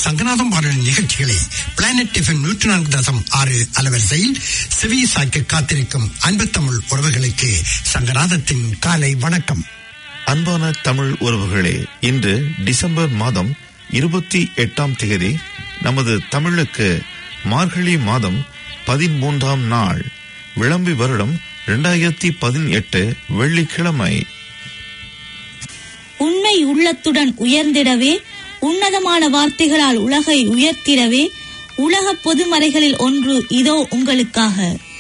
சங்கநாதம் பாடல் நிகழ்ச்சிகளை planet FM நூற்றி நான்கு தசம் ஆறு அலவரிசையில் செவி சாய்க்க காத்திருக்கும் அன்பு தமிழ் உறவுகளுக்கு சங்கநாதத்தின் காலை வணக்கம் அன்பான தமிழ் உறவுகளே இன்று டிசம்பர் மாதம் இருபத்தி எட்டாம் தேதி நமது தமிழுக்கு மார்கழி மாதம் பதிமூன்றாம் நாள் விளம்பி வருடம் இரண்டாயிரத்தி பதினெட்டு வெள்ளிக்கிழமை உண்மை உள்ளத்துடன் உயர்ந்திடவே உன்னதமான வார்த்தைகளால் உலகை உயர்த்திடவே உலக பொதுமறைகளில் ஒன்று இதோ உங்களுக்காக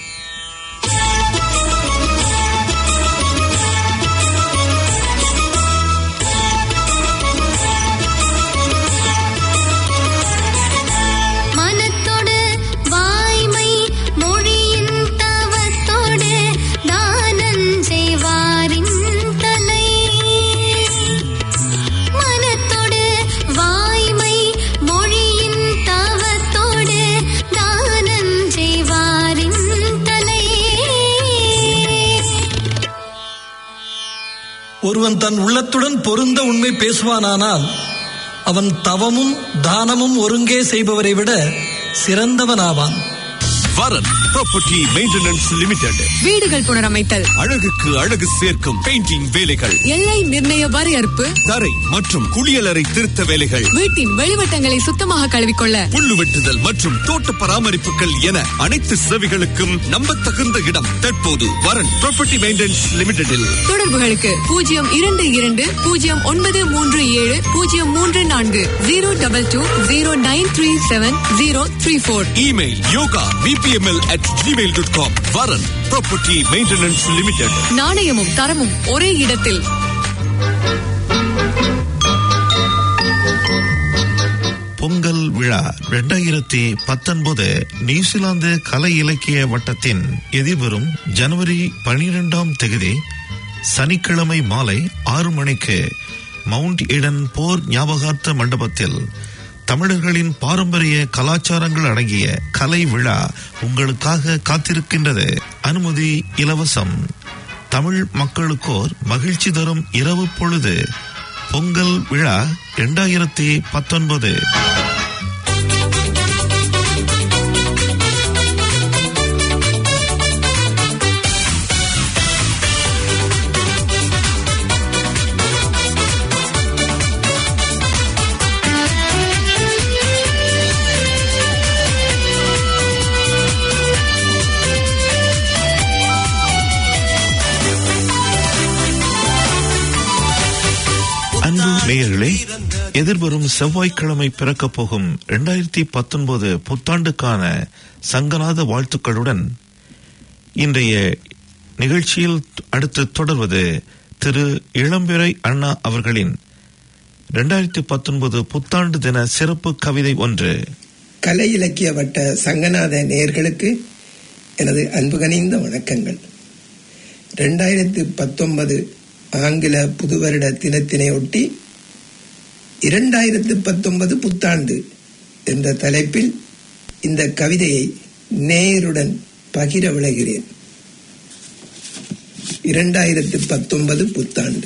மனத்தோடு வாய்மை மொழியின் தவத்தோடு தானஞ்செய்வாரின் தலை மனத்தோடு வாய்மை மொழியின் தவத்தோடு தானஞ்செய்வாரின் தலை ஒருவன் தன் உள்ளத்துடன் பொருந்த உண்மை பேசுவானானால் அவன் தவமும் தானமும் ஒருங்கே செய்பவரை விட சிறந்தவனாவான் வரன் ப்ராப்பர்ட்டி மெயின்டெனன்ஸ் லிமிடெட் வீடுகள் புனரமைத்தல் அழகுக்கு அழகு சேர்க்கும் பெயிண்டிங் வேலைகள் எல்லை நிர்ணய வரையறுப்பு தரை மற்றும் குளியலறை திருத்த வேலைகள் வீட்டின் வெளிவட்டங்களை சுத்தமாக கழுவிக்கொள்ள புல்லு வெட்டுதல் மற்றும் தோட்ட பராமரிப்புகள் என அனைத்து சேவைகளுக்கும் நம்பத்தகுந்த இடம் தற்போது வரன் ப்ராப்பர்ட்டி மெயின்டெனன்ஸ் லிமிடெடில் தொடர்புகளுக்கு பூஜ்ஜியம் இரண்டு இரண்டு பூஜ்ஜியம் ஒன்பது மூன்று ஏழு பூஜ்ஜியம் மூன்று நான்கு zero double two zero nine three seven zero three four email yoga BPML at Gmail dot com Varan property maintenance limited நாணயமும் தரமும் ஒரே இடத்தில் பொங்கல் விழா இரண்டாயிரத்தி பத்தொன்பது நியூசிலாந்து கலை இலக்கிய வட்டத்தின் எதிர்வரும் ஜனவரி பனிரெண்டாம் தேதி சனிக்கிழமை மாலை ஆறு மணிக்கு மவுண்ட் ஈடன் போர் ஞாபகார்த்த மண்டபத்தில் தமிழர்களின் பாரம்பரிய கலாச்சாரங்கள் அடங்கிய கலை விழா உங்களுக்காக காத்திருக்கின்றது அனுமதி இலவசம் தமிழ் மக்களுக்கோர் மகிழ்ச்சி தரும் இரவு பொழுது பொங்கல் விழா இரண்டாயிரத்தி பத்தொன்பது அன்பு நேயர்களே எதிர்வரும் செவ்வாய்க்கிழமை பிறக்கப் போகும் இரண்டாயிரத்தி பத்தொன்பது புத்தாண்டுக்கான சங்கநாத வாழ்த்துக்களுடன் இன்றைய நிகழ்ச்சியில் அடுத்து தொடர்வது திரு இளம்பிறை அண்ணா அவர்களின் இரண்டாயிரத்தி பத்தொன்பது புத்தாண்டு தின சிறப்பு கவிதை ஒன்று கலை இலக்கிய வட்ட சங்கநாத நேயர்களுக்கு எனது அன்பு கனிந்த வணக்கங்கள் ரெண்டாயிரத்தி பத்தொன்பது ஆங்கில புதுவருட தினத்தினையொட்டி இரண்டாயிரத்து பத்தொன்பது புத்தாண்டு என்ற தலைப்பில் இந்த கவிதையை நேயருடன் பகிர விளைகிறேன் இரண்டாயிரத்து பத்தொன்பது புத்தாண்டு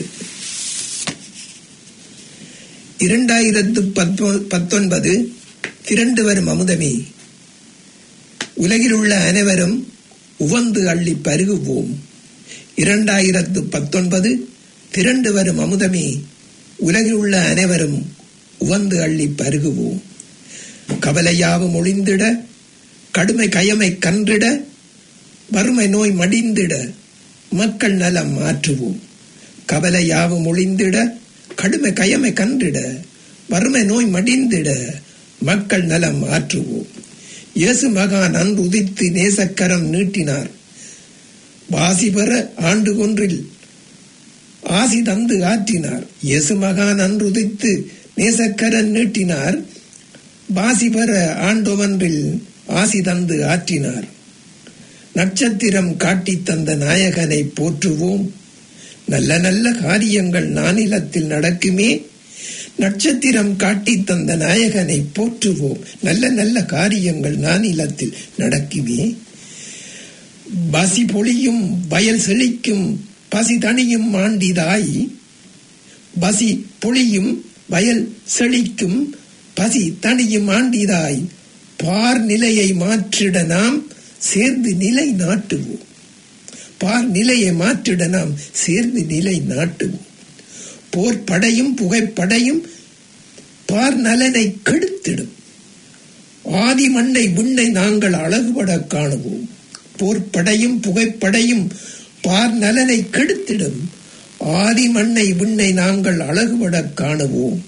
இரண்டாயிரத்து பத்தொ- பத்தொன்பது திரண்டு வரும் அமுதமே உலகில் உள்ள அனைவரும் உவந்து அள்ளி பருகுவோம் இரண்டாயிரத்து பத்தொன்பது திரண்டு வரும் அமுதமே உலகில் உள்ள அனைவரும் உவந்து அள்ளி பருகுவோம் கவலையாவும் ஒளிந்திட கடுமை கயமை கன்றிட வறுமை நோய் மடிந்திட மக்கள் நலம் மாற்றுவோம் கவலையாவும் ஒளிந்திட கடுமை கயமை கன்றிட வறுமை நோய் மடிந்திட மக்கள் நலம் மாற்றுவோம் இயேசு மகான் அன்று உதித்து நேசக்கரம் நீட்டினார் வாசி பெற ஆண்டு ஒன்றில் ஆசி தந்து ஆற்றினார் இயேசு மகான் அன்று உதித்து நேசக்கரன் நீட்டினார் வாசி பெற ஆண்டொவன்றில் ஆசி தந்து ஆற்றினார் நட்சத்திரம் காட்டித் தந்த நாயகனை போற்றுவோம் நல்ல நல்ல காரியங்கள் நானிலத்தில் நடக்குமே நட்சத்திரம் காட்டித் தந்த நாயகனை போற்றுவோம் நல்ல நல்ல காரியங்கள் நானிலத்தில் நடக்குமே பசி பொழியும் வயல் செழிக்கும் பசி தணியும் ஆண்டிதாய் பசி பொழியும் வயல் செழிக்கும் பசி தனியும் ஆண்டிதாய் பார் நிலையை மாற்றிட நாம் சேர்ந்து நிலை நாட்டுவோம் பார் நிலையை மாற்றிட நாம் சேர்ந்து நிலை நாட்டுவோம் போர் படையும் புகைப்படையும் பார் நலனை கெடுத்திடும் ஆதி மண்ணை விண்ணை நாங்கள் அழகுபட காணுவோம் போர்ப்படையும் புகைப்படையும் பார் நலனை கெடுத்திடும் ஆதி மண்ணை விண்ணை நாங்கள் அழகுபட காணுவோம்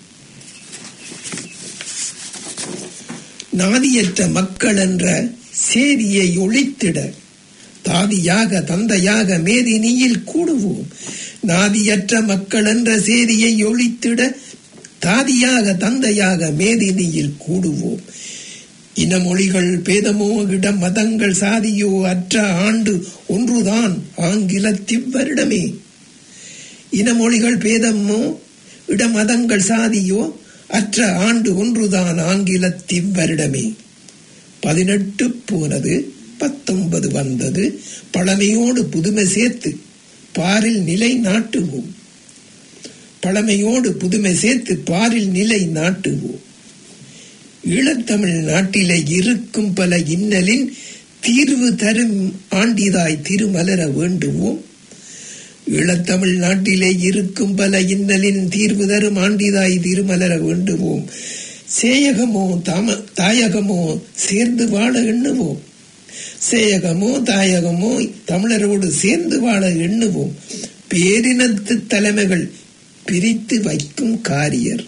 நாதியற்ற மக்கள் என்ற சேரியை ஒழித்திட தாதியாக தந்தையாக மேதினியில் கூடுவோம் நாதியற்ற மக்கள் என்ற சேரியை ஒழித்திட தாதியாக தந்தையாக மேதினியில் கூடுவோம் இனமொழிகள் பேதமோ இட மதங்கள் சாதியோ அற்ற ஆண்டு ஒன்றுதான் ஆங்கிலத்திவ் வருடமே இனமொழிகள் பேதமோ இடமதங்கள் சாதியோ அற்ற ஆண்டு ஒன்றுதான் ஆங்கிலத்திவ் வருடமே பதினெட்டு போனது பத்தொன்பது வந்தது பழமையோடு புதுமை சேர்த்து பாரில் நிலை நாட்டுவோம் பழமையோடு புதுமை சேர்த்து பாரில் நிலை நாட்டுவோம் ஈழத்தமிழ் நாட்டிலே இருக்கும் பல இன்னலின் தீர்வு தரும் ஆண்டிதாய் திருமலர வேண்டுவோம் ஈழத்தமிழ் நாட்டிலே இருக்கும் பல இன்னலின் தீர்வு தரும் ஆண்டிதாய் திருமலர வேண்டுவோம் சேயகமோ தாம தாயகமோ சேர்ந்து வாழ எண்ணுவோம் சேயகமோ தாயகமோ தமிழரோடு சேர்ந்து வாழ எண்ணுவோம் பேரினத்து தலைமைகள் பிரித்து வைக்கும் காரியர்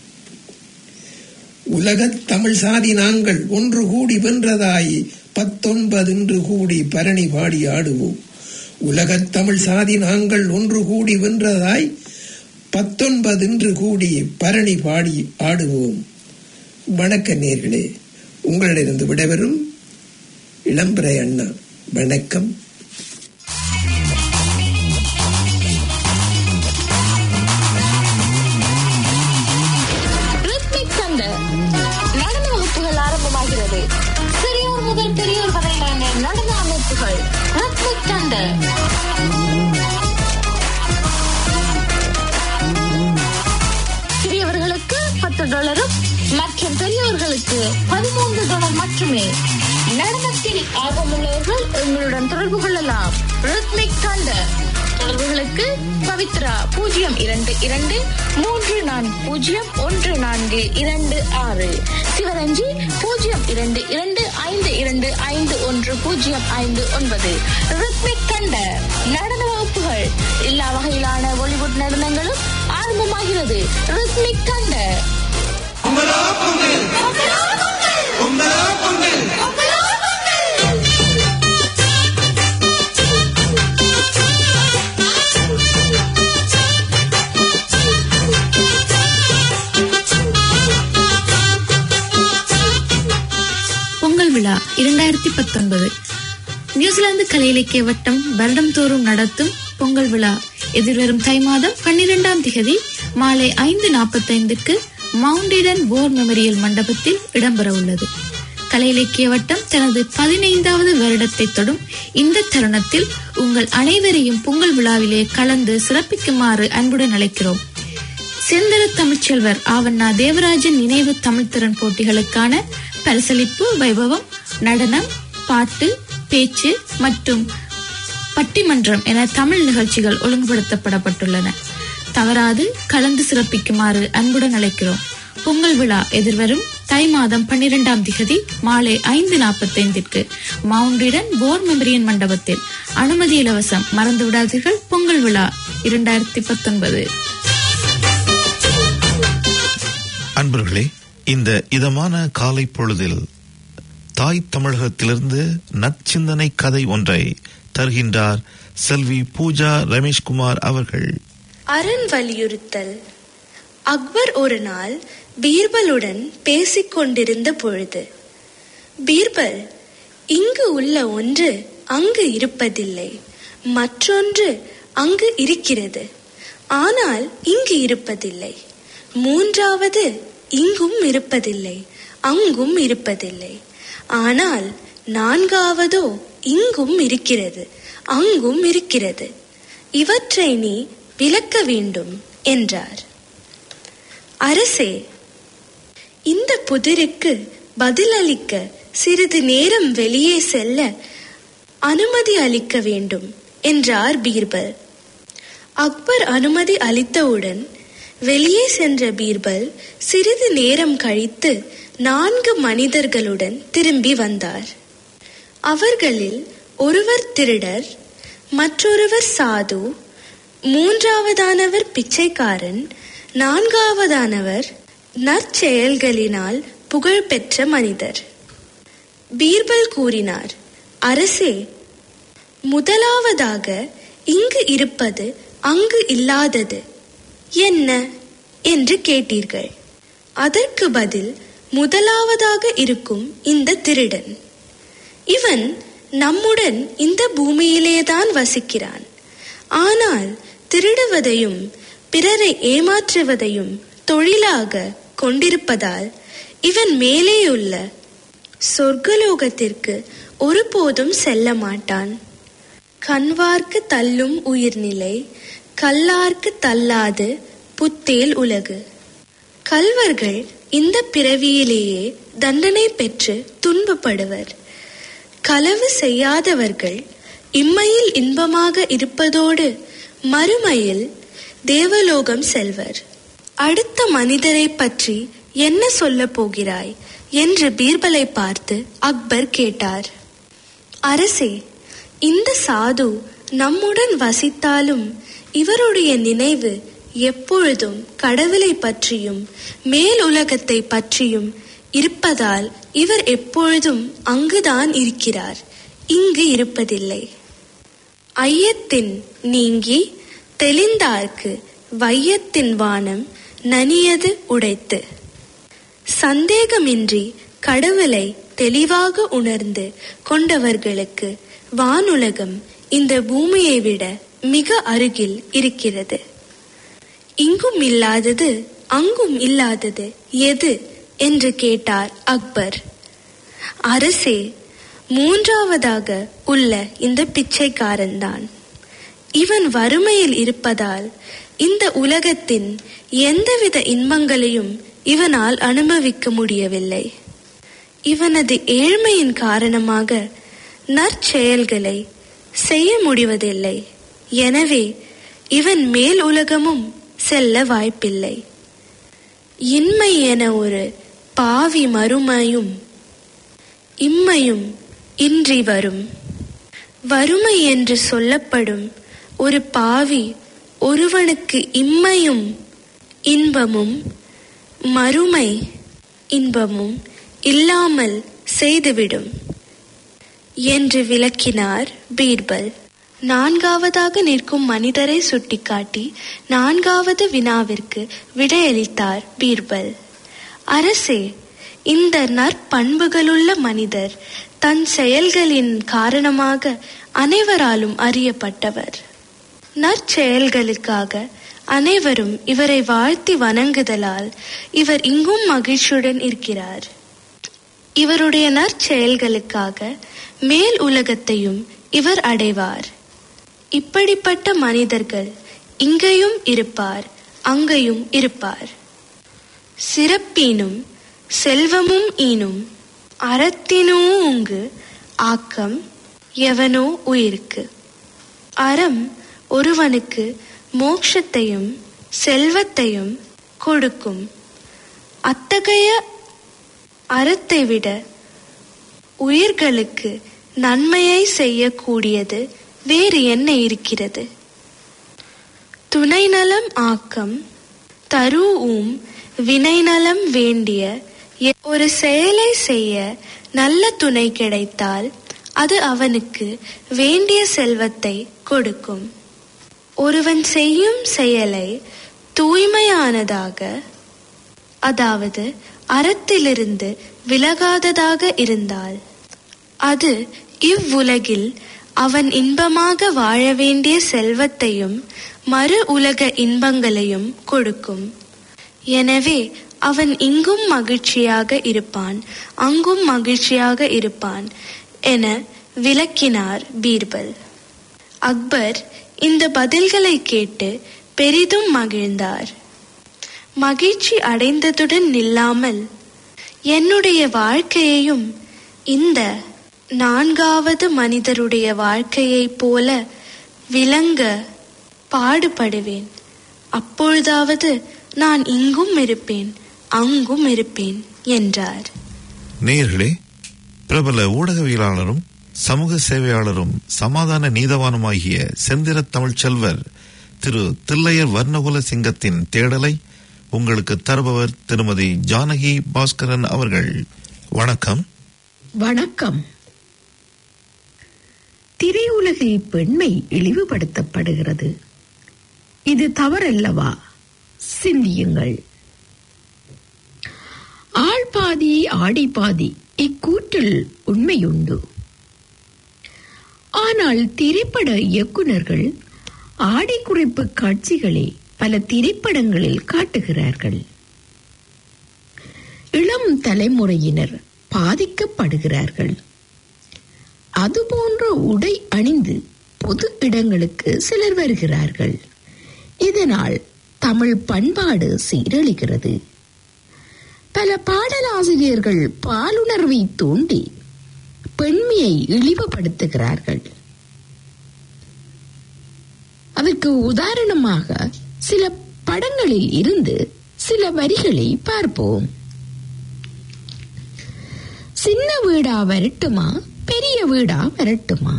உலகத் தமிழ் சாதி நாங்கள் ஒன்று கூடி வென்றதாய் பத்தொன்பதின்று கூடி பரணி பாடி ஆடுவோம் உலகத் தமிழ் சாதி நாங்கள் ஒன்று கூடி வென்றதாய் பத்தொன்பதின்று கூடி பரணி பாடி ஆடுவோம் வணக்க நேர்களே உங்களிடமிருந்து விடைபெறும் இளம்பரை அண்ணா வணக்கம் ரித்மிக் சண்டை நடன வகுப்புகள் ஆரம்பமாகிறது சிறியோர் முதல் பெரியோர் வரையிலான நடன அமைப்புகள் ரித்மிக் சண்டை சிறியவர்களுக்கு பத்து டாலரும் மற்றும் பெரியவர்களுக்கு பதிமூன்று டாலர் மட்டுமே நடனத்தில் ஆர்வமுள்ளவர்கள் எங்களுடன் தொடர்பு கொள்ளலாம் ரித்மிக் தண்டர் தொடர்புகளுக்கு பவித்ரா பூஜ்ஜியம் இரண்டு இரண்டு மூன்று நான்கு பூஜ்ஜியம் ஒன்று நான்கு இரண்டு ஆறு சிவரஞ்சி பூஜ்ஜியம் இரண்டு இரண்டு ஐந்து இரண்டு ஐந்து ஒன்று பூஜ்ஜியம் ஐந்து ஒன்பது ரித்மிக் தண்டர் நடன வகுப்புகள் எல்லா வகையிலான பாலிவுட் நடனங்களும் ஆரம்பமாகிறது ரித்மிக் தண்டர் பொங்கல் விழா இரண்டாயிரத்தி பத்தொன்பது நியூசிலாந்து கலை இலக்கிய வட்டம் வருடம் தோறும் நடத்தும் பொங்கல் விழா எதிர்வரும் தை மாதம் பன்னிரெண்டாம் திகதி மாலை ஐந்து நாற்பத்தைந்துக்கு மவுண்டிடன் போர் மெமரியல் மண்டபத்தில் இடம்பெற உள்ளது கலை இலக்கிய வட்டம் தனது பதினைந்தாவது வருடத்தை தொடும் இந்த தருணத்தில் உங்கள் அனைவரையும் பொங்கல் விழாவிலே கலந்து சிறப்பிக்குமாறு அன்புடன் அழைக்கிறோம் செந்தர தமிழ்ச்செல்வர் ஆவண்ணா தேவராஜன் நினைவு தமிழ்த்திறன் போட்டிகளுக்கான பரிசளிப்பு வைபவம் நடனம் பாட்டு பேச்சு மற்றும் பட்டிமன்றம் என தமிழ் நிகழ்ச்சிகள் ஒழுங்குபடுத்தப்படப்பட்டுள்ளன தவறாது கலந்து சிறப்பிக்குமாறு அன்புடன் அழைக்கிறோம் பொங்கல் விழா எதிர்வரும் தை மாதம் பன்னிரெண்டாம் திகதி மாலை ஐந்து நாற்பத்தைந்திற்கு மவுண்டிடன் போர் மெமரியன் மண்டபத்தில் அனுமதி இலவசம் மறந்து விடாதீர்கள் பொங்கல் விழா இரண்டாயிரத்தி பத்தொன்பது அன்பர்களே இந்த இதமான காலை பொழுதில் தாய் தமிழகத்திலிருந்து நற்சிந்தனை கதை ஒன்றை தருகின்றார் செல்வி பூஜா ரமேஷ்குமார் அவர்கள் அரண் வலியுறுத்தல் அக்பர் ஒரு நாள் பீர்பலுடன் பேசிக் கொண்டிருந்த பொழுது பீர்பல் இங்கு உள்ள ஒன்று அங்கு இருப்பதில்லை மற்றொன்று அங்கு இருக்கிறது ஆனால் இங்கு இருப்பதில்லை மூன்றாவது இங்கும் இருப்பதில்லை அங்கும் இருப்பதில்லை ஆனால் நான்காவதோ இங்கும் இருக்கிறது அங்கும் இருக்கிறது இவற்றை நீ விளக்க வேண்டும் என்றார் அரசே இந்த புதிருக்கு பதிலளிக்க சிறிது நேரம் வெளியே செல்ல அனுமதி அளிக்க வேண்டும் என்றார் பீர்பல் அக்பர் அனுமதி அளித்தவுடன் வெளியே சென்ற பீர்பல் சிறிது நேரம் கழித்து நான்கு மனிதர்களுடன் திரும்பி வந்தார் அவர்களில் ஒருவர் திருடர் மற்றொருவர் சாது மூன்றாவதானவர் பிச்சைக்காரன் நான்காவதானவர் நற்செயல்களினால் புகழ்பெற்ற மனிதர் பீர்பல் கூறினார் அரசே முதலாவதாக இங்கு இருப்பது அங்கு இல்லாதது என்ன என்று கேட்டீர்கள் அதற்கு பதில் முதலாவதாக இருக்கும் இந்த திருடன் இவன் நம்முடன் இந்த பூமியிலேதான் வசிக்கிறான் ஆனால் திருடுவதையும் பிறரை ஏமாற்றுவதையும் தொழிலாக கொண்டிருப்பதால் இவன் மேலேயுள்ள சொர்க்கலோகத்திற்கு ஒருபோதும் செல்ல மாட்டான் கண்வார்க்கு தள்ளும் உயிர்நிலை கல்லார்க்கு தள்ளாது புத்தேல் உலகு கல்வர்கள் இந்த பிறவியிலேயே தண்டனை பெற்று துன்பப்படுவர் களவு செய்யாதவர்கள் இம்மையில் இன்பமாக இருப்பதோடு மறுமையில் தேவலோகம் செல்வர் அடுத்த மனிதரை பற்றி என்ன சொல்லப் போகிறாய் என்று பீர்பலை பார்த்து அக்பர் கேட்டார் அரசே இந்த சாது நம்முடன் வசித்தாலும் இவருடைய நினைவு எப்பொழுதும் கடவுளை பற்றியும் மேல் உலகத்தை பற்றியும் இருப்பதால் இவர் எப்பொழுதும் அங்குதான் இருக்கிறார் இங்கு இருப்பதில்லை ஐயத்தின் நீங்கி தெளிந்தார்க்கு வையத்தின் வானம் நனியது உடைத்து சந்தேகமின்றி கடவுளை தெளிவாக உணர்ந்து கொண்டவர்களுக்கு வானுலகம் இந்த பூமியை விட மிக அருகில் இருக்கிறது இங்கும் இல்லாதது அங்கும் இல்லாதது எது என்று கேட்டார் அக்பர் அரசே மூன்றாவதாக உள்ள இந்த பிச்சைக்காரன்தான் இவன் வறுமையில் இருப்பதால் இந்த உலகத்தின் எந்தவித இன்பங்களையும் இவனால் அனுபவிக்க முடியவில்லை இவனது ஏழ்மையின் காரணமாக நற்செயல்களை செய்ய முடிவதில்லை எனவே இவன் மேல் உலகமும் செல்ல வாய்ப்பில்லை இன்மை என ஒரு பாவி மறுமையும் இம்மையும் இன்றி வரும் வறுமை என்று சொல்லப்படும் ஒரு பாவி ஒருவனுக்கு இம்மையும் இன்பமும் மறுமை இன்பமும் இல்லாமல் செய்துவிடும் என்று விளக்கினார் பீர்பல் நான்காவதாக நிற்கும் மனிதரை சுட்டிக்காட்டி நான்காவது வினாவிற்கு விடையளித்தார் பீர்பல் அரசே இந்த நற்பண்புகளுள்ள மனிதர் தன் செயல்களின் காரணமாக அனைவராலும் அறியப்பட்டவர் நற்செயல்களுக்காக அனைவரும் இவரை வாழ்த்தி வணங்குதலால் இவர் இங்கும் மகிழ்ச்சியுடன் இருக்கிறார் இவருடைய நற்செயல்களுக்காக மேல் உலகத்தையும் இவர் அடைவார் இப்படிப்பட்ட மனிதர்கள் இங்கேயும் இருப்பார் அங்கேயும் இருப்பார் சிறப்பீனும் செல்வமும் ஈனும் அறத்தினூங்கு ஆக்கம் எவனோ உயிருக்கு அறம் ஒருவனுக்கு மோட்சத்தையும் செல்வத்தையும் கொடுக்கும் அத்தகைய அறத்தை விட உயிர்களுக்கு நன்மையை செய்யக்கூடியது வேறு என்ன இருக்கிறது துணைநலம் ஆக்கம் தருவும் வினைநலம் வேண்டிய எ- ஒரு செயலை செய்ய நல்ல துணை கிடைத்தால் அது அவனுக்கு வேண்டிய செல்வத்தை கொடுக்கும் ஒருவன் செய்யும் செயலை தூய்மையானதாக அதாவது அறத்திலிருந்து விலகாததாக இருந்தால் அது இவ்வுலகில் அவன் இன்பமாக வாழ வேண்டிய செல்வத்தையும் மறு உலக இன்பங்களையும் கொடுக்கும் எனவே அவன் இங்கும் மகிழ்ச்சியாக இருப்பான் அங்கும் மகிழ்ச்சியாக இருப்பான் என விளக்கினார் பீர்பல் அக்பர் இந்த பதில்களை கேட்டு பெரிதும் மகிழ்ந்தார் மகிழ்ச்சி அடைந்ததுடன் நில்லாமல் என்னுடைய வாழ்க்கையையும் இந்த நான்காவது மனிதருடைய வாழ்க்கையைப் போல விளங்க பாடுபடுவேன் அப்பொழுதாவது நான் இங்கும் இருப்பேன் அங்கும் இருப்பேன் என்றார் நேயர்களே பிரபல ஊடகவியலாளரும் சமூக சேவையாளரும் சமாதான நீதவானுமாகிய செந்திர தமிழ்ச்செல்வர் திரு தில்லையர் வர்ணகுல சிங்கத்தின் தேடலை உங்களுக்கு தருபவர் திருமதி ஜானகி பாஸ்கரன் அவர்கள் வணக்கம் வணக்கம் திரையுலகில் பெண்மை இழிவுபடுத்தப்படுகிறது இது தவறல்லவா சிந்தியுங்கள் ஆள் பாதி ஆடி பாதி இக்கூற்றில் உண்மையுண்டு ஆனால் திரைப்பட இயக்குனர்கள் ஆடை குறைப்பு காட்சிகளை பல திரைப்படங்களில் காட்டுகிறார்கள் இளம் தலைமுறையினர் பாதிக்கப்படுகிறார்கள் அதுபோன்ற உடை அணிந்து பொது இடங்களுக்கு சிலர் வருகிறார்கள் இதனால் தமிழ் பண்பாடு சீரழிகிறது பல பாடலாசிரியர்கள் பாலுணர்வை தூண்டி பெண்மையை இழிவுபடுத்துகிறார்கள் அதற்கு உதாரணமாக சில படங்களில் இருந்து சில வரிகளை பார்ப்போம் சின்ன வீடா வரட்டுமா பெரிய வீடா வரட்டுமா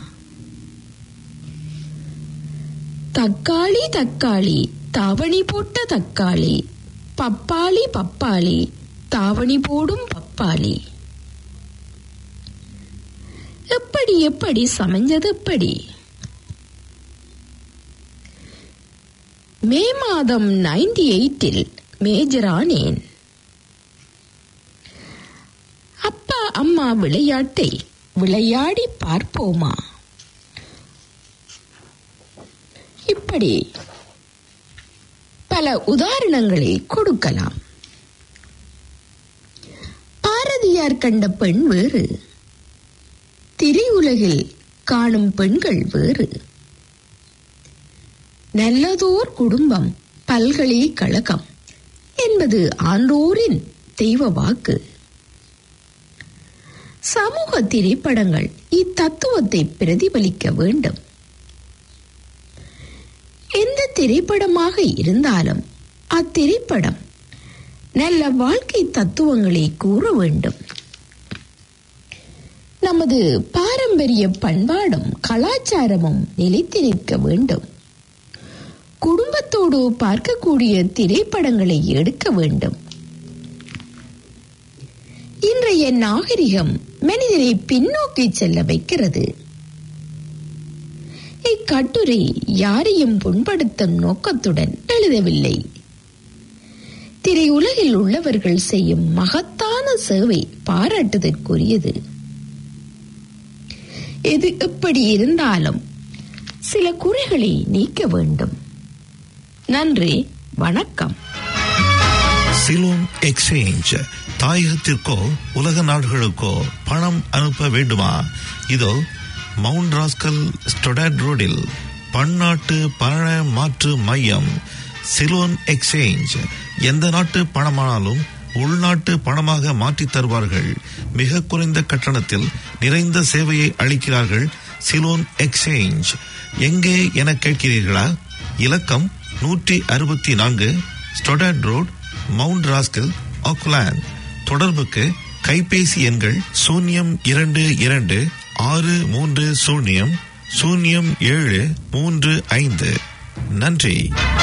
தக்காளி தக்காளி தாவணி போட்ட தக்காளி பப்பாளி பப்பாளி தாவணி போடும் பப்பாளி எப்படி எப்படி சமைஞ்சது எப்படி மே மாதம் நைன்டி எயிட்டில் மேஜரானேன் அப்பா அம்மா விளையாட்டை விளையாடி பார்ப்போமா இப்படி பல உதாரணங்களை கொடுக்கலாம் பாரதியார் கண்ட பெண் வேறு திரையுலகில் காணும் பெண்கள் வேறு நல்லதோர் குடும்பம் பல்கலைக்கழகம் என்பது ஆன்றோரின் தெய்வ வாக்கு சமூக திரைப்படங்கள் இத்தத்துவத்தை பிரதிபலிக்க வேண்டும் எந்த திரைப்படமாக இருந்தாலும் அத்திரைப்படம் நல்ல வாழ்க்கை தத்துவங்களை கூற வேண்டும் நமது பாரம்பரிய பண்பாடும் கலாச்சாரமும் நிலைத்து நிற்க வேண்டும் குடும்பத்தோடு பார்க்கக்கூடிய திரைப்படங்களை எடுக்க வேண்டும் இன்றைய நாகரிகம் மனிதனை பின்னோக்கி செல்ல வைக்கிறது இக்கட்டுரை யாரையும் புண்படுத்தும் நோக்கத்துடன் எழுதவில்லை திரையுலகில் உள்ளவர்கள் செய்யும் மகத்தான சேவை பாராட்டுதற்குரியது எது எப்படி இருந்தாலும் சில குறைகளை நீக்க வேண்டும் நன்றி வணக்கம் சிலோன் எக்ஸ்சேஞ்ச் தாயகத்திற்கோ உலக நாடுகளுக்கோ பணம் அனுப்ப வேண்டுமா இதோ மவுண்ட் ராஸ்கல் ஸ்டொடாட் ரோடில் பன்னாட்டு பண மாற்று மையம் சிலோன் எக்ஸ்சேஞ்ச் எந்த நாட்டு பணமானாலும் உள்நாட்டு பணமாக மாற்றித் தருவார்கள் மிக குறைந்த கட்டணத்தில் நிறைந்த சேவையை அளிக்கிறார்கள் சிலோன் எக்ஸ்சேஞ்ச் எங்கே என கேட்கிறீர்களா இலக்கம் நூற்றி அறுபத்தி நான்கு Stoddard Road Mount Roskill Auckland தொடர்புக்கு கைபேசி எண்கள் சூன்யம் இரண்டு இரண்டு ஆறு மூன்று சூன்யம் சூன்யம் ஏழு மூன்று ஐந்து நன்றி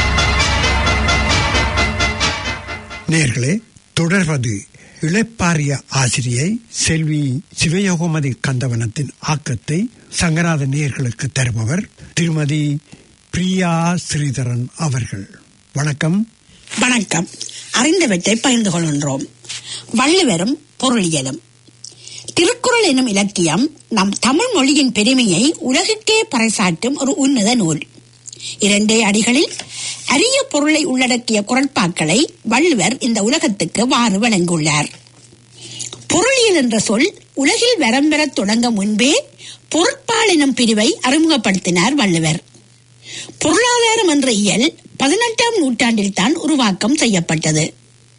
நேர்களே தொடர்வது இளைப்பாரிய ஆசிரியை செல்வி சிவயோகமதி கந்தவனத்தின் ஆக்கத்தை சங்கராத நேயர்களுக்கு தருபவர் திருமதி பிரியா ஸ்ரீதரன் அவர்கள் வணக்கம் வணக்கம் அறிந்தவற்றை பகிர்ந்து கொள்கின்றோம் வள்ளுவரும் பொருளியலும் திருக்குறள் எனும் இலக்கியம் நம் தமிழ் மொழியின் பெருமையை உலகுக்கே பறைசாற்றும் ஒரு உன்னத நூல் இரண்டே அடிகளில் அரிய பொருளை உள்ளடக்கிய குரட்பாக்களை வள்ளுவர் இந்த உலகத்துக்கு வாறு வழங்கியுள்ளார் பொருளியல் என்ற சொல் உலகில் வரம் பெறத் தொடங்க முன்பே பொருட்பால் எனும் பிரிவை அறிமுகப்படுத்தினார் வள்ளுவர் பொருளாதாரம் என்ற இயல் பதினெட்டாம் நூற்றாண்டில் தான் உருவாக்கம் செய்யப்பட்டது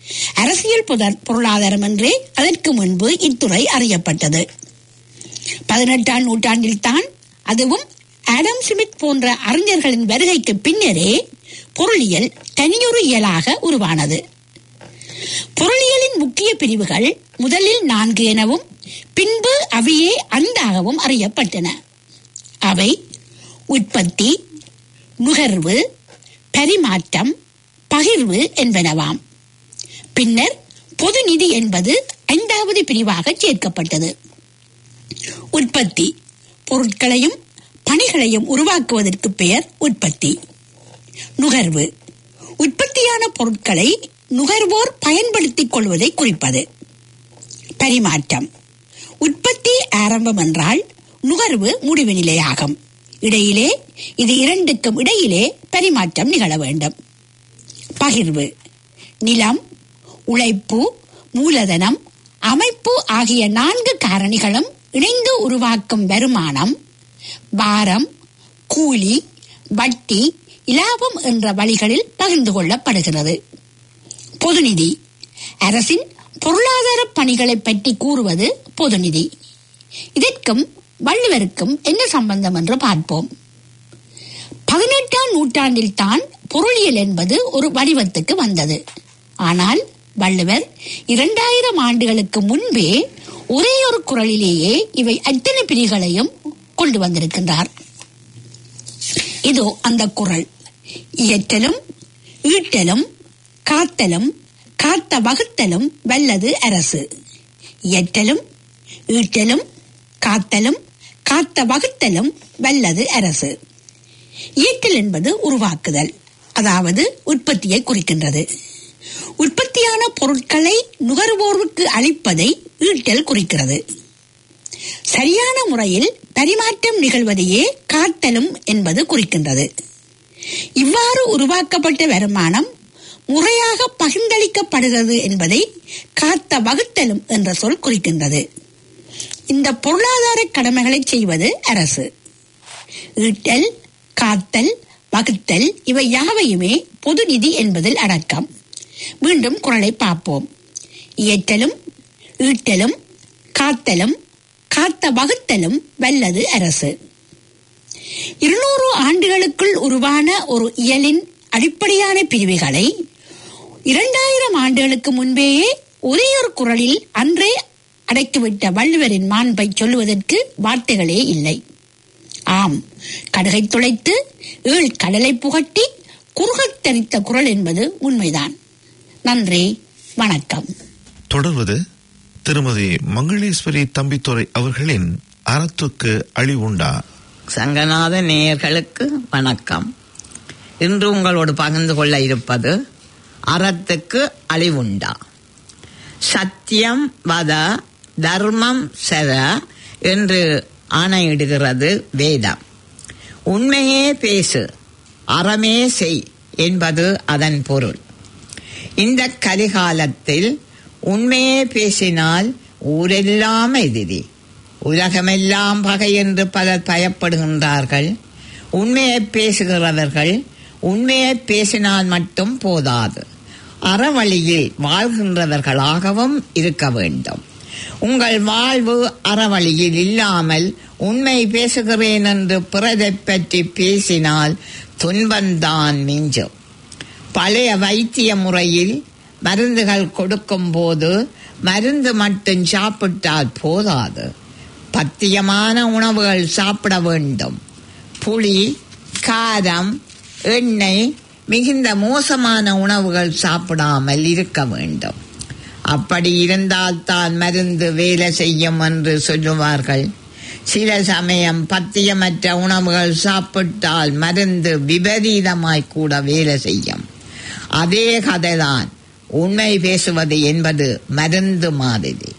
அரசியல் புத- பொருளாதாரம் என்றே அதற்கு முன்பு இத்துறை அறியப்பட்டது பதினெட்டாம் நூற்றாண்டில் தான் அதுவும் ஆடம் ஸ்மித் போன்ற அறிஞர்களின் வருகைக்கு பின்னரே பொருளியல் தனியொரு இயலாக உருவானது பொருளியலின் முக்கிய பிரிவுகள் முதலில் நான்கு எனவும் பின்பு அவையே ஐந்தாகவும் அறியப்பட்டன அவை உற்பத்தி நுகர்வு பரிமாற்றம் பகிர்வு என்பனவாம் பின்னர் பொது நிதி என்பது ஐந்தாவது பிரிவாக சேர்க்கப்பட்டது உற்பத்தி பொருட்களையும் பணிகளையும் உருவாக்குவதற்கு பெயர் உற்பத்தி நுகர்வு உற்பத்தியான பொருட்களை நுகர்வோர் பயன்படுத்திக் கொள்வதை குறிப்பது பரிமாற்றம் உற்பத்தி ஆரம்பம் என்றால் நுகர்வு முடிவு நிலையாகும் இடையிலே இது இரண்டுக்கும் இடையிலே பரிமாற்றம் நிகழ வேண்டும் பகிர்வு நிலம் உழைப்பு மூலதனம் அமைப்பு ஆகிய நான்கு காரணிகளும் இணைந்து உருவாக்கும் வருமானம் பாரம் கூலி வட்டி இலாபம் என்ற வழிகளில் பகிர்ந்து கொள்ளப்படுகிறது பொதுநிதி அரசின் பொருளாதார பணிகளை பற்றி கூறுவது பொதுநிதி இதற்கும் வள்ளுவருக்கும் என்ன சம்பந்தம் என்று பார்ப்போம் பதினெட்டாம் நூற்றாண்டில் தான் பொருளியல் என்பது ஒரு வடிவத்துக்கு வந்தது ஆனால் வள்ளுவர் இரண்டாயிரம் ஆண்டுகளுக்கு முன்பே ஒரே ஒரு குரலிலேயே இவை அத்தனை பிரிவுகளையும் கொண்டு வந்திருக்கின்றார் இதோ அந்த குரல் இயற்றலும் ஈட்டலும் காத்தலும் காத்த வகுத்தலும் வல்லது அரசு இயற்றலும் ஈட்டலும் காத்தலும் காத்த வகுத்தலும் வல்லது அரசு இயற்றல் என்பது உருவாக்குதல் அதாவது உற்பத்தியை குறிக்கின்றது உற்பத்தியான பொருட்களை நுகர்வோருக்கு அளிப்பதை ஈட்டல் குறிக்கிறது சரியான முறையில் பரிமாற்றம் நிகழ்வதையே காத்தலும் என்பது குறிக்கின்றது இவ்வாறு உருவாக்கப்பட்ட வருமானம் முறையாக பகிர்ந்தளிக்கப்படுகிறது என்பதை காத்த வகுத்தலும் என்ற சொல் குறிக்கின்றது இந்த பொருளாதார கடமைகளை செய்வது அரசு ஈட்டல் காத்தல் வகுத்தல் இவை யாவையுமே பொது நிதி என்பதில் அடக்கம் மீண்டும் குரலை பார்ப்போம் இயற்றலும் ஈட்டலும் காத்தலும் காத்த வகுத்தலும் வல்லது அரசு இருநூறு ஆண்டுகளுக்குள் உருவான ஒரு இயலின் அடிப்படையான பிரிவுகளை இரண்டாயிரம் ஆண்டுகளுக்கு முன்பேயே ஒரே ஒரு குரலில் அன்றே அடைத்துவிட்ட வள்ளுவரின் மாண்பை சொல்லுவதற்கு வார்த்தைகளே இல்லை ஆம் கடுகை துளைத்து ஏழ் கடலை புகட்டி குறுகத் தரித்த குரல் என்பது உண்மைதான் நன்றி வணக்கம் தொடர்வது திருமதி மங்களேஸ்வரி தம்பித்துறை அவர்களின் அறத்துக்கு அழிவுண்டா சங்கநாத நேயர்களுக்கு வணக்கம் இன்று உங்களோடு பகிர்ந்து கொள்ள இருப்பது அறத்துக்கு அழிவுண்டா சத்தியம் வத தர்மம் செர என்று ஆணையிடுகிறது வேதம் உண்மையே பேசு அறமே செய் என்பது அதன் பொருள் இந்த கலிகாலத்தில் உண்மையே பேசினால் ஊரெல்லாம் எதிரி உலகமெல்லாம் பகை என்று பலர் பயப்படுகின்றார்கள் உண்மையை பேசுகிறவர்கள் உண்மையை பேசினால் மட்டும் போதாது அறவழியில் வாழ்கின்றவர்களாகவும் இருக்க வேண்டும் உங்கள் வாழ்வு அறவழியில் இல்லாமல் உண்மை பேசுகிறேன் என்று பிறதை பற்றி பேசினால் துன்பந்தான் மிஞ்சும் பழைய வைத்திய முறையில் மருந்துகள் கொடுக்கும் போது மருந்து மட்டும் சாப்பிட்டால் போதாது பத்தியமான உணவுகள் சாப்பிட வேண்டும் புளி காரம் எண்ணெய் மிகுந்த மோசமான உணவுகள் சாப்பிடாமல் இருக்க வேண்டும் அப்படி இருந்தால்தான் மருந்து வேலை செய்யும் என்று சொல்லுவார்கள் சில சமயம் பத்தியமற்ற உணவுகள் சாப்பிட்டால் மருந்து விபரீதமாய் கூட வேலை செய்யும் அதே கதைதான் உண்மை பேசுவது என்பது மருந்து மாதிரி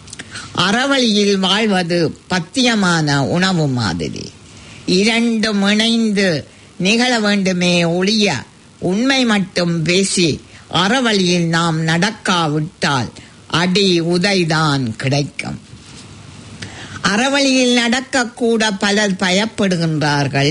அறவழியில் வாழ்வது பத்தியமான உணவு மாதிரி இரண்டும் இணைந்து நிகழ வேண்டுமே ஒழிய உண்மை மட்டும் பேசி அறவழியில் நாம் நடக்காவிட்டால் அடி உதைதான் கிடைக்கும் அறவழியில் நடக்கக்கூட பலர் பயப்படுகின்றார்கள்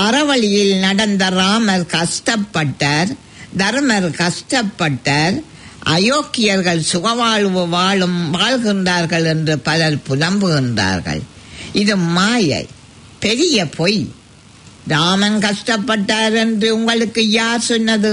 அறவழியில் நடந்த ராமர் கஷ்டப்பட்டார் தர்மர் கஷ்டப்பட்டார் அயோக்கியர்கள் சுகவாழ்வு வாழும் வாழ்கின்றார்கள் என்று பலர் புலம்புகின்றார்கள் இது மாயை பெரிய பொய் ராமன் கஷ்டப்பட்டார் என்று உங்களுக்கு யார் சொன்னது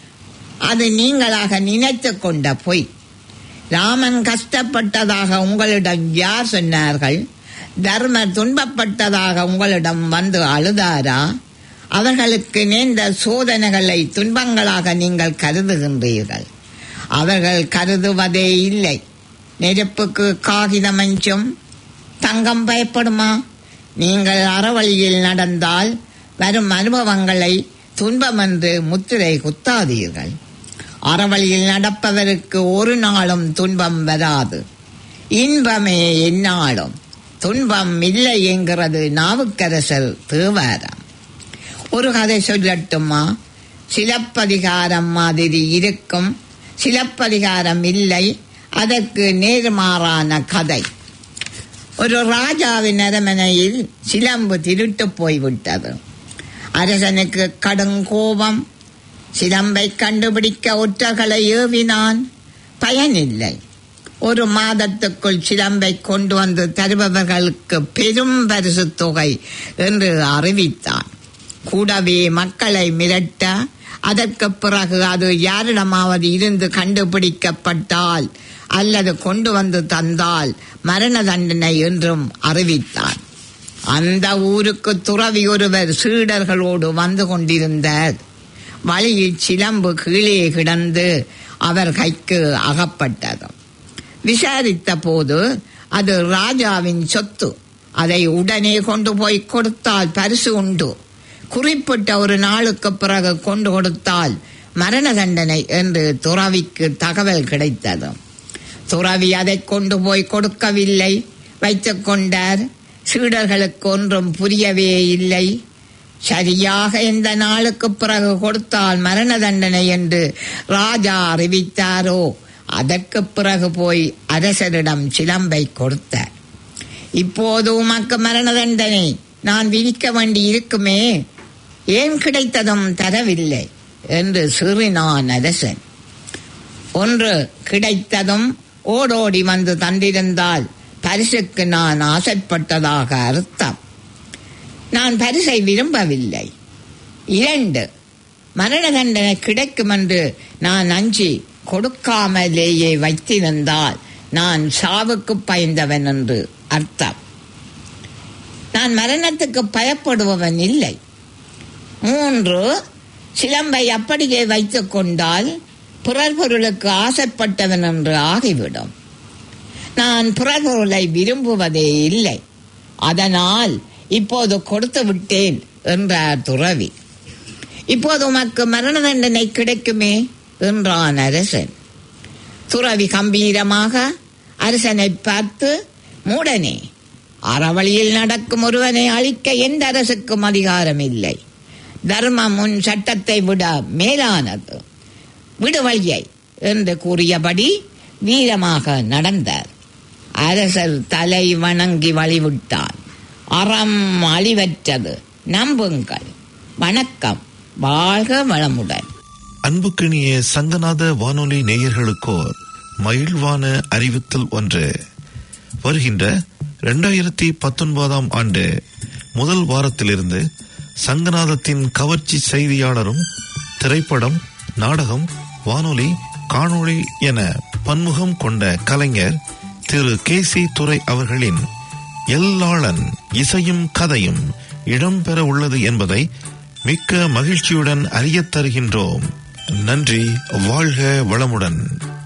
அது நீங்களாக நினைத்து கொண்ட பொய் ராமன் கஷ்டப்பட்டதாக உங்களிடம் யார் சொன்னார்கள் தர்மர் துன்பப்பட்டதாக உங்களிடம் வந்து அழுதாரா அவர்களுக்கு நேர்ந்த சோதனைகளை துன்பங்களாக நீங்கள் கருதுகின்றீர்கள் அவர்கள் கருதுவதே இல்லை நெருப்புக்கு காகிதம் அஞ்சும் தங்கம் பயப்படுமா நீங்கள் அறவழியில் நடந்தால் வரும் அனுபவங்களை துன்பம் என்று முத்திரை குத்தாதீர்கள் அறவழியில் நடப்பவருக்கு ஒரு நாளும் துன்பம் வராது இன்பமே எந்நாளும் துன்பம் இல்லை என்கிறது நாவுக்கரசர் தேவாரம் ஒரு கதை சொல்லட்டுமா சிலப்பதிகாரம் மாதிரி இருக்கும் சிலப்பதிகாரம் இல்லை அதற்கு நேர்மாறான கதை ஒரு ராஜாவின் அரமனையில் சிலம்பு திருட்டு போய்விட்டது அரசனுக்கு கடுங்கோபம் சிலம்பை கண்டுபிடிக்க ஒற்றர்களை ஏவினான் பயனில்லை ஒரு மாதத்துக்குள் சிலம்பை கொண்டு வந்து தருபவர்களுக்கு பெரும் பரிசு தொகை என்று அறிவித்தான் கூடவே மக்களை மிரட்ட அதற்கு பிறகு அது யாரிடமாவது இருந்து கண்டுபிடிக்கப்பட்டால் அல்லது கொண்டு வந்து தந்தால் மரண தண்டனை என்றும் அறிவித்தான் அந்த ஊருக்கு துறவி ஒருவர் சீடர்களோடு வந்து கொண்டிருந்தார் வழியில் சிலம்பு கீழே கிடந்து அவர் கைக்கு அகப்பட்டது விசாரித்த போது அது ராஜாவின் சொத்து அதை உடனே கொண்டு போய் கொடுத்தால் பரிசு உண்டு குறிப்பிட்ட ஒரு நாளுக்கு பிறகு கொண்டு கொடுத்தால் மரண தண்டனை என்று துறவிக்கு தகவல் கிடைத்தது துறவி அதை கொண்டு போய் கொடுக்கவில்லை வைத்துக் கொண்டார் சீடர்களுக்கு ஒன்றும் புரியவே இல்லை சரியாக இந்த நாளுக்கு பிறகு கொடுத்தால் மரண தண்டனை என்று ராஜா அறிவித்தாரோ அதற்கு பிறகு போய் அரசரிடம் சிலம்பை கொடுத்தார் இப்போது உமக்கு மரண தண்டனை நான் விதிக்க வேண்டி இருக்குமே ஏன் கிடைத்ததும் தரவில்லை என்று சிறினான் அரசன் ஒன்று கிடைத்ததும் ஓடோடி வந்து தந்திருந்தால் பரிசுக்கு நான் ஆசைப்பட்டதாக அர்த்தம் நான் பரிசை விரும்பவில்லை இரண்டு மரண தண்டனை கிடைக்கும் என்று நான் அஞ்சி கொடுக்காமலேயே வைத்திருந்தால் நான் சாவுக்கு பயந்தவன் என்று அர்த்தம் நான் மரணத்துக்கு பயப்படுபவன் இல்லை மூன்று சிலம்பை அப்படியே வைத்துக் கொண்டால் பிறர் பொருளுக்கு ஆசைப்பட்டவன் என்று ஆகிவிடும் நான் பிறர் பொருளை விரும்புவதே இல்லை அதனால் இப்போது கொடுத்து விட்டேன் என்றார் துறவி இப்போது உமக்கு மரண தண்டனை கிடைக்குமே என்றான் அரசன் துறவி கம்பீரமாக அரசனை பார்த்து மூடனே அறவழியில் நடக்கும் ஒருவனை அழிக்க எந்த அரசுக்கும் அதிகாரம் இல்லை தர்மம் உன் சட்டத்தை விட மேலானது விடு வழியை என்று கூறியபடி வீரமாக நடந்தார் அரசர் தலை வணங்கி வழிவிட்டார் அறம் அழிவற்றது நம்புங்கள் வணக்கம் வாழ்க வளமுடன் அன்புக்கினிய சங்கநாத வானொலி நேயர்களுக்கோர் மகிழ்வான அறிவித்தல் ஒன்று வருகின்ற இரண்டாயிரத்தி பத்தொன்பதாம் ஆண்டு முதல் வாரத்திலிருந்து சங்கநாதத்தின் கவர்ச்சி செய்தியாளரும் திரைப்படம் நாடகம் வானொலி காணொளி என பன்முகம் கொண்ட கலைஞர் திரு கே சி துரை அவர்களின் எல்லாளன் இசையும் கதையும் இடம்பெற உள்ளது என்பதை மிக்க மகிழ்ச்சியுடன் அறியத் தருகின்றோம் நன்றி வாழ்க வளமுடன்